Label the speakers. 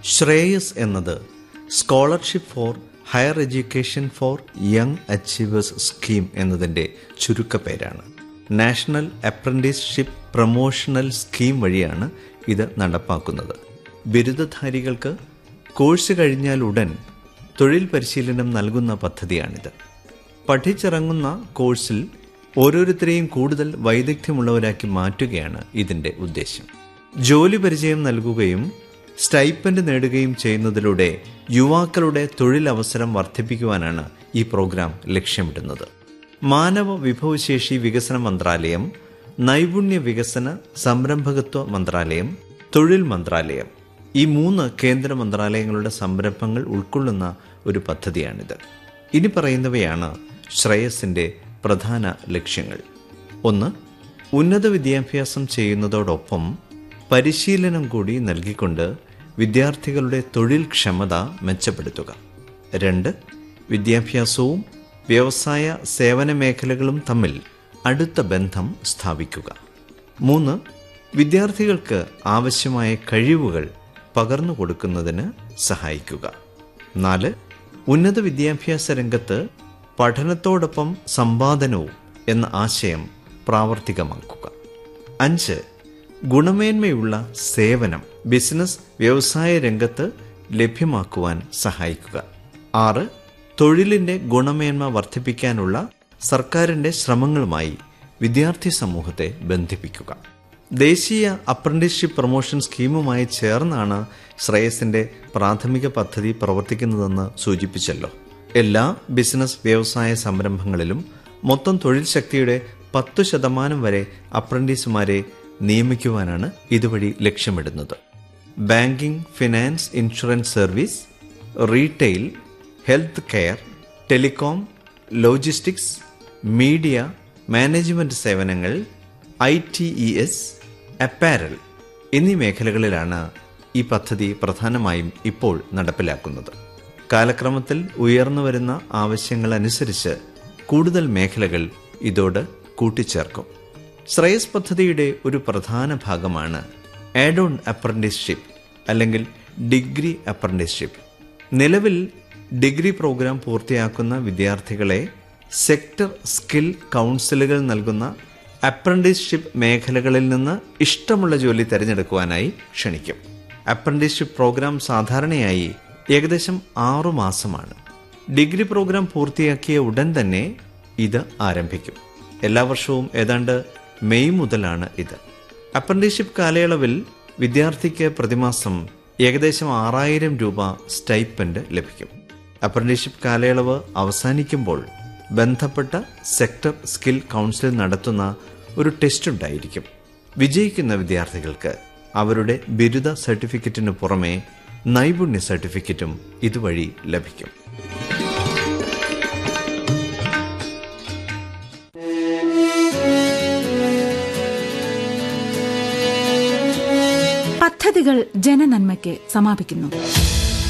Speaker 1: ശ്രേയസ് എന്നത് scholarship for higher education for young achievers scheme എന്നതിൻ്റെ ചുരുക്കപ്പേരാണ് നാഷണൽ അപ്രന്റീസ്ഷിപ്പ് പ്രൊമോഷണൽ സ്കീം വഴിയാണ് ഇത് നടപ്പാക്കുന്നത് ബിരുദധാരികൾക്ക് കോഴ്സ് കഴിഞ്ഞാൽ ഉടൻ തൊഴിൽ പരിശീലനം നൽകുന്ന പദ്ധതിയാണിത് പഠിച്ചിറങ്ങുന്ന കോഴ്സിൽ ഓരോരുത്തരെയും കൂടുതൽ വൈദഗ്ധ്യമുള്ളവരാക്കി മാറ്റുകയാണ് ഇതിൻ്റെ ഉദ്ദേശം ജോലി പരിചയം നൽകുകയും സ്റ്റൈപ്പൻഡ് നേടുകയും ചെയ്യുന്നതിലൂടെ യുവാക്കളുടെ തൊഴിലവസരം വർദ്ധിപ്പിക്കുവാനാണ് ഈ പ്രോഗ്രാം ലക്ഷ്യമിടുന്നത് മാനവ വിഭവശേഷി വികസന മന്ത്രാലയം നൈപുണ്യ വികസന സംരംഭകത്വ മന്ത്രാലയം തൊഴിൽ മന്ത്രാലയം ഈ മൂന്ന് കേന്ദ്ര മന്ത്രാലയങ്ങളുടെ സംരംഭങ്ങൾ ഉൾക്കൊള്ളുന്ന ഒരു പദ്ധതിയാണിത് ഇനി പറയുന്നവയാണ് ശ്രേയസിന്റെ പ്രധാന ലക്ഷ്യങ്ങൾ ഒന്ന് ഉന്നത വിദ്യാഭ്യാസം ചെയ്യുന്നതോടൊപ്പം പരിശീലനം കൂടി നൽകിക്കൊണ്ട് വിദ്യാർത്ഥികളുടെ തൊഴിൽ ക്ഷമത മെച്ചപ്പെടുത്തുക രണ്ട് വിദ്യാഭ്യാസവും വ്യവസായ സേവന മേഖലകളും തമ്മിൽ അടുത്ത ബന്ധം സ്ഥാപിക്കുക മൂന്ന് വിദ്യാർത്ഥികൾക്ക് ആവശ്യമായ കഴിവുകൾ പകർന്നു കൊടുക്കുന്നതിന് സഹായിക്കുക നാല് ഉന്നത വിദ്യാഭ്യാസ രംഗത്ത് പഠനത്തോടൊപ്പം സമ്പാദനവും എന്ന ആശയം പ്രാവർത്തികമാക്കുക അഞ്ച് ഗുണമേന്മയുള്ള സേവനം ബിസിനസ് വ്യവസായ രംഗത്ത് ലഭ്യമാക്കുവാൻ സഹായിക്കുക ആറ് തൊഴിലിന്റെ ഗുണമേന്മ വർദ്ധിപ്പിക്കാനുള്ള സർക്കാരിന്റെ ശ്രമങ്ങളുമായി വിദ്യാർത്ഥി സമൂഹത്തെ ബന്ധിപ്പിക്കുക ദേശീയ അപ്രന്റീസ്ഷിപ്പ് പ്രൊമോഷൻ സ്കീമുമായി ചേർന്നാണ് ശ്രേയസിന്റെ പ്രാഥമിക പദ്ധതി പ്രവർത്തിക്കുന്നതെന്ന് സൂചിപ്പിച്ചല്ലോ എല്ലാ ബിസിനസ് വ്യവസായ സംരംഭങ്ങളിലും മൊത്തം തൊഴിൽ ശക്തിയുടെ പത്ത് ശതമാനം വരെ അപ്രന്റീസുമാരെ നിയമിക്കുവാനാണ് ഇതുവഴി ലക്ഷ്യമിടുന്നത് banking finance insurance service retail health care telecom logistics media management സേവനങ്ങൾ I T E S apparel എന്നീ മേഖലകളിലാണ് ഈ പദ്ധതി പ്രധാനമായും ഇപ്പോൾ നടപ്പിലാക്കുന്നത് കാലക്രമത്തിൽ ഉയർന്നു വരുന്ന ആവശ്യങ്ങൾ അനുസരിച്ച് കൂടുതൽ മേഖലകൾ ഇതോട് കൂട്ടിച്ചേർക്കും ശ്രേയസ് പദ്ധതിയുടെ ഒരു പ്രധാന ഭാഗമാണ് ആഡ് ഓൺ അപ്രന്റീസ്ഷിപ്പ് അല്ലെങ്കിൽ ഡിഗ്രി അപ്രന്റീസ്ഷിപ്പ് നിലവിൽ ഡിഗ്രി പ്രോഗ്രാം പൂർത്തിയാക്കുന്ന വിദ്യാർത്ഥികളെ സെക്ടർ സ്കിൽ കൗൺസിലുകൾ നൽകുന്ന അപ്രന്റീസ്ഷിപ്പ് മേഖലകളിൽ നിന്ന് ഇഷ്ടമുള്ള ജോലി തിരഞ്ഞെടുക്കുവാനായി ക്ഷണിക്കും അപ്രന്റീസ്ഷിപ്പ് പ്രോഗ്രാം സാധാരണയായി ഏകദേശം ആറു മാസമാണ് ഡിഗ്രി പ്രോഗ്രാം പൂർത്തിയാക്കിയ ഉടൻ തന്നെ ഇത് ആരംഭിക്കും എല്ലാ വർഷവും ഏതാണ്ട് മെയ് മുതലാണ് ഇത് അപ്രന്റീസ്ഷിപ്പ് കാലയളവിൽ വിദ്യാർത്ഥിക്ക് പ്രതിമാസം ഏകദേശം ആറായിരം രൂപ സ്റ്റൈപ്പൻഡ് ലഭിക്കും അപ്രന്റീസ്ഷിപ്പ് കാലയളവ് അവസാനിക്കുമ്പോൾ ബന്ധപ്പെട്ട സെക്ടർ സ്കിൽ കൗൺസിൽ നടത്തുന്ന ഒരു ടെസ്റ്റ് ഉണ്ടായിരിക്കും വിജയിക്കുന്ന വിദ്യാർത്ഥികൾക്ക് അവരുടെ ബിരുദ സർട്ടിഫിക്കറ്റിന് പുറമെ നൈപുണ്യ സർട്ടിഫിക്കറ്റും ഇതുവഴി ലഭിക്കും
Speaker 2: പദ്ധതികൾ ജനനന്മയ്ക്ക് സമാപിക്കുന്നു